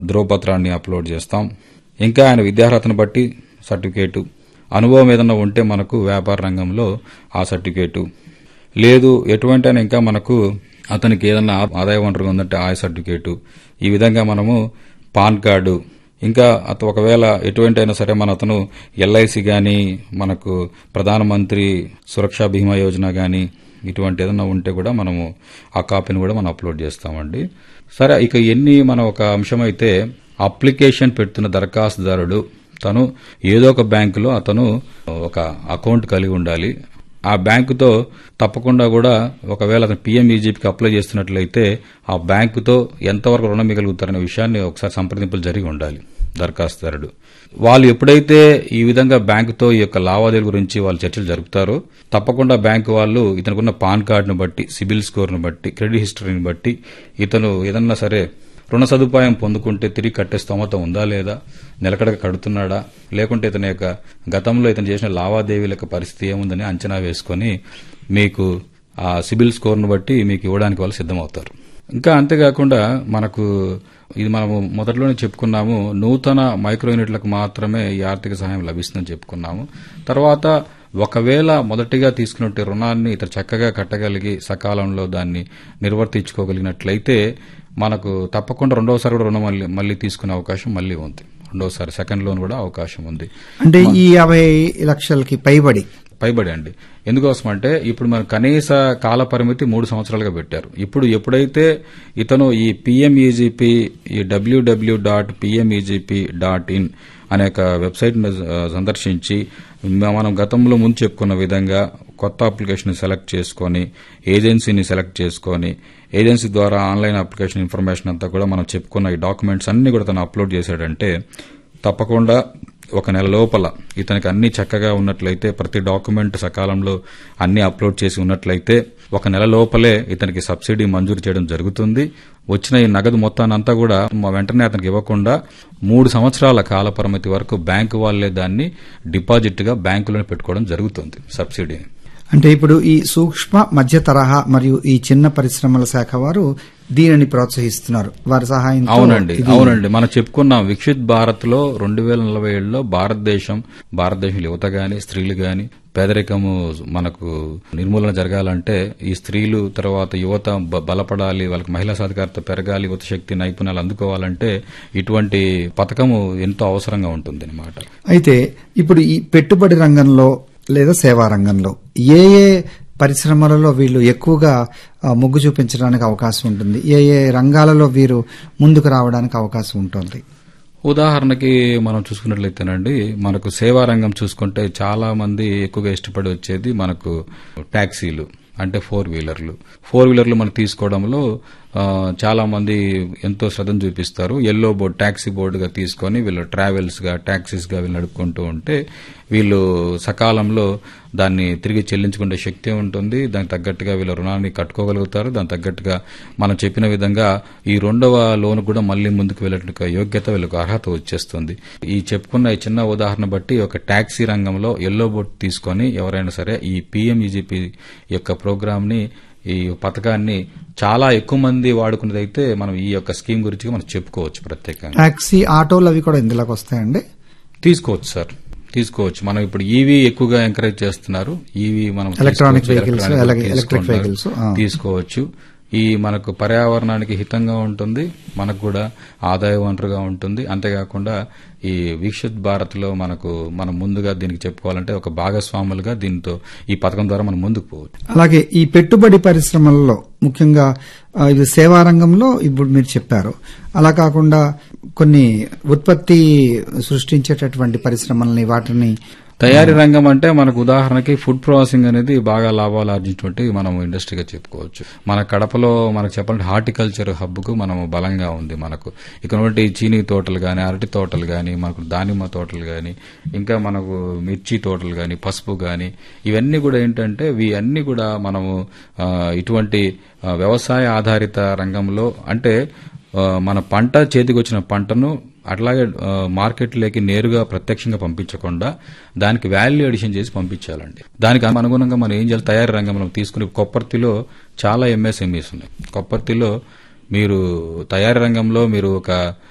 ధ్రువపత్రాన్ని upload చేస్తాం ఇంకా ఆయన విద్యార్హతను బట్టి సర్టిఫికేటు అనుభవం ఏదన్నా ఉంటే మనకు వ్యాపార రంగంలో ఆ సర్టిఫికేటు లేదు ఎటువంటి అయినా ఇంకా మనకు అతనికి ఏదన్నా ఆదాయ వనరు ఉందంటే ఆ సర్టిఫికేటు ఈ విధంగా మనము పాన్ కార్డు ఇంకా అత ఒకవేళ ఎటువంటి అయినా సరే మన అతను ఎల్ఐసి గాని మనకు ప్రధానమంత్రి సురక్షా బీమా యోజన గాని ఇటువంటి ఏదైనా ఉంటే కూడా మనము ఆ కాపీని కూడా మనం అప్లోడ్ చేస్తామండి సరే ఇక ఎన్ని మన ఒక అంశం అయితే అప్లికేషన్ పెడుతున్న దరఖాస్తుదారుడు తను ఏదో ఒక బ్యాంకులో అతను ఒక అకౌంట్ కలిగి ఉండాలి ఆ బ్యాంకుతో తప్పకుండా కూడా ఒకవేళ అతను పీఎంఈజీపీకి అప్లై చేస్తున్నట్లయితే ఆ బ్యాంకుతో ఎంతవరకు రుణం మిగలుగుతారనే విషయాన్ని ఒకసారి సంప్రదింపులు జరిగి ఉండాలి దరఖాస్తుదారుడు వాళ్ళు ఎప్పుడైతే ఈ విధంగా బ్యాంకుతో ఈ యొక్క లావాదేవీల గురించి వాళ్ళు చర్చలు జరుపుతారో తప్పకుండా బ్యాంకు వాళ్ళు ఇతనుకున్న పాన్ కార్డును బట్టి సిబిల్ స్కోర్ను బట్టి క్రెడిట్ హిస్టరీని బట్టి ఇతను ఏదన్నా సరే రుణ సదుపాయం పొందుకుంటే తిరిగి కట్టే స్తోమత ఉందా లేదా నిలకడగా కడుతున్నాడా లేకుంటే ఇతని యొక్క గతంలో ఇతను చేసిన లావాదేవీల యొక్క పరిస్థితి ఏముందని అంచనా వేసుకొని మీకు ఆ సిబిల్ స్కోర్ను బట్టి మీకు ఇవ్వడానికి వాళ్ళు సిద్దమవుతారు ఇంకా అంతేకాకుండా మనకు ఇది మనము మొదట్లోనే చెప్పుకున్నాము నూతన మైక్రో యూనిట్లకు మాత్రమే ఈ ఆర్థిక సహాయం లభిస్తుందని చెప్పుకున్నాము తర్వాత ఒకవేళ మొదటిగా తీసుకున్నట్టు రుణాన్ని ఇతను చక్కగా కట్టగలిగి సకాలంలో దాన్ని నిర్వర్తించుకోగలిగినట్లయితే మనకు తప్పకుండా రెండవసారి కూడా రుణం మళ్ళీ మళ్ళీ తీసుకునే అవకాశం మళ్ళీ ఉంది రెండవసారి సెకండ్ లోన్ కూడా అవకాశం ఉంది అంటే ఈ యాభై లక్షలకి పైబడి పైబడి అండి ఎందుకోసం అంటే ఇప్పుడు మన కనీస కాల పరిమితి మూడు సంవత్సరాలుగా పెట్టారు ఇప్పుడు ఎప్పుడైతే ఇతను ఈ పిఎంఈజీపీ ఈ WWW dot PMEGP dot in అనే ఒక వెబ్సైట్ సందర్శించి మనం గతంలో ముందు చెప్పుకున్న విధంగా కొత్త అప్లికేషన్ సెలెక్ట్ చేసుకొని ఏజెన్సీని సెలెక్ట్ చేసుకొని ఏజెన్సీ ద్వారా ఆన్లైన్ అప్లికేషన్ ఇన్ఫర్మేషన్ అంతా కూడా మనం చెప్పుకున్న ఈ డాక్యుమెంట్స్ అన్ని కూడా తను అప్లోడ్ చేశాడంటే తప్పకుండా ఒక నెల లోపల ఇతనికి అన్ని చక్కగా ఉన్నట్లయితే ప్రతి డాక్యుమెంట్ సకాలంలో అన్ని అప్లోడ్ చేసి ఉన్నట్లయితే ఒక నెల లోపలే ఇతనికి సబ్సిడీ మంజూరు చేయడం జరుగుతుంది వచ్చిన ఈ నగదు మొత్తానంతా కూడా వెంటనే అతనికి ఇవ్వకుండా మూడు సంవత్సరాల కాల పరిమితి వరకు బ్యాంకు వాళ్లే దాన్ని డిపాజిట్ గా బ్యాంకులోనే పెట్టుకోవడం జరుగుతుంది సబ్సిడీని అంటే ఇప్పుడు ఈ సూక్ష్మ మధ్య తరహా మరియు ఈ చిన్న పరిశ్రమల శాఖ వారు దీనిని ప్రోత్సహిస్తున్నారు వారి సహాయం అవునండి అవునండి మనం చెప్పుకున్నాం విక్షిత్ భారత్ లో రెండు వేల నలభై ఏడులో భారతదేశం భారతదేశం యువత గాని స్త్రీలు గాని పేదరికము మనకు నిర్మూలన జరగాలంటే ఈ స్త్రీలు తర్వాత యువత బ- బలపడాలి వాళ్ళకి మహిళా సాధికారత పెరగాలి యువత శక్తి నైపుణ్యాలు అందుకోవాలంటే ఇటువంటి పథకము ఎంతో అవసరంగా ఉంటుంది అనమాట అయితే ఇప్పుడు ఈ పెట్టుబడి రంగంలో లేదా సేవా రంగంలో ఏ ఏ పరిశ్రమలలో వీళ్ళు ఎక్కువగా ఆ, మొగ్గు చూపించడానికి అవకాశం ఉంటుంది ఏ ఏ రంగాలలో వీరు ముందుకు రావడానికి అవకాశం ఉంటుంది ఉదాహరణకి మనం చూసుకున్నట్లయితేనండి మనకు సేవా రంగం చూసుకుంటే చాలా మంది ఎక్కువగా ఇష్టపడి వచ్చేది మనకు ట్యాక్సీలు అంటే ఫోర్ వీలర్లు ఫోర్ వీలర్లు మనం తీసుకోవడంలో ఆ, చాలా మంది ఎంతో శ్రద్ధను చూపిస్తారు ఎల్లో బోర్డ్ ట్యాక్సీ బోర్డుగా తీసుకొని వీళ్ళు ట్రావెల్స్ గా ట్యాక్సీస్ గా వీళ్ళు నడుపుకుంటూ ఉంటే వీళ్ళు సకాలంలో దాన్ని తిరిగి చెల్లించుకునే శక్తి ఉంటుంది దానికి తగ్గట్టుగా వీళ్ళ రుణాన్ని కట్టుకోగలుగుతారు దానికి తగ్గట్టుగా మనం చెప్పిన విధంగా ఈ రెండవ లోన్ కూడా మళ్ళీ ముందుకు వెళ్ళేట్టుగా యోగ్యత వీళ్ళకు అర్హత వచ్చేస్తుంది ఈ చెప్పుకున్న ఈ చిన్న ఉదాహరణ బట్టి ఒక ట్యాక్సీ రంగంలో ఎల్లో బోర్డ్ తీసుకొని ఎవరైనా సరే ఈ పిఎంఈజీపీ యొక్క ప్రోగ్రామ్ ని ఈ పథకాన్ని చాలా ఎక్కువ మంది వాడుకున్నదైతే మనం ఈ యొక్క స్కీమ్ గురించి మనం చెప్పుకోవచ్చు ప్రత్యేకంగా టాక్సీ ఆటోలు అవి కూడా ఇందులోకి వస్తాయండి తీసుకోవచ్చు సార్ తీసుకోవచ్చు మనం ఇప్పుడు ఈవీ ఎక్కువగా ఎంకరేజ్ చేస్తున్నారు ఈవీ మనం Electronic తీసుకోవచ్చు, vehicles, electronic అలాగే electric తీసుకుంటున్నారు. vehicles, ఆ. తీసుకోవచ్చు ఈ మనకు పర్యావరణానికి హితంగా ఉంటుంది మనకు కూడా ఆదాయ వనరుగా ఉంటుంది అంతేకాకుండా ఈ వీక్షిత్ భారత్ లో మనకు మనం ముందుగా దీనికి చెప్పుకోవాలంటే ఒక భాగస్వాములుగా దీంతో ఈ పథకం ద్వారా మనం ముందుకు పోవచ్చు అలాగే ఈ పెట్టుబడి పరిశ్రమలలో ముఖ్యంగా ఆ, ఇది సేవా రంగంలో ఇప్పుడు మీరు చెప్పారు అలా కాకుండా కొన్ని ఉత్పత్తి సృష్టించేటటువంటి పరిశ్రమల్ని వాటిని తయారీ రంగం అంటే మనకు ఉదాహరణకి ఫుడ్ ప్రాసెసింగ్ అనేది బాగా లాభాలు ఆర్జించినటువంటి మనం ఇండస్ట్రీగా చెప్పుకోవచ్చు మన కడపలో మనకు చెప్పాలంటే హార్టికల్చర్ హబ్ కు మనం బలంగా ఉంది మనకు ఇక్కడ చీనీ తోటలు గాని అరటి తోటలు గాని మనకు దానిమ్మ తోటలు గాని ఇంకా మనకు మిర్చి తోటలు గాని పసుపు గాని ఇవన్నీ కూడా ఏంటంటే ఇవి అన్ని కూడా మనము ఆ, ఇటువంటి ఆ, వ్యవసాయ ఆధారిత రంగంలో అంటే ఆ, మన పంట చేతికి వచ్చిన పంటను అట్లాగే ఆ, మార్కెట్లోకి నేరుగా ప్రత్యక్షంగా పంపించకుండా దానికి వాల్యూ అడిషన్ చేసి పంపించాలండి దానికి అనుగుణంగా మనం ఏం చేయాలి తయారీ రంగంలో తీసుకుని కొప్పర్తిలో చాలా ఎంఎస్ఎంఈస్ ఉన్నాయి కొప్పర్తిలో మీరు తయారీ రంగంలో మీరు ఒక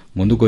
ముందుకు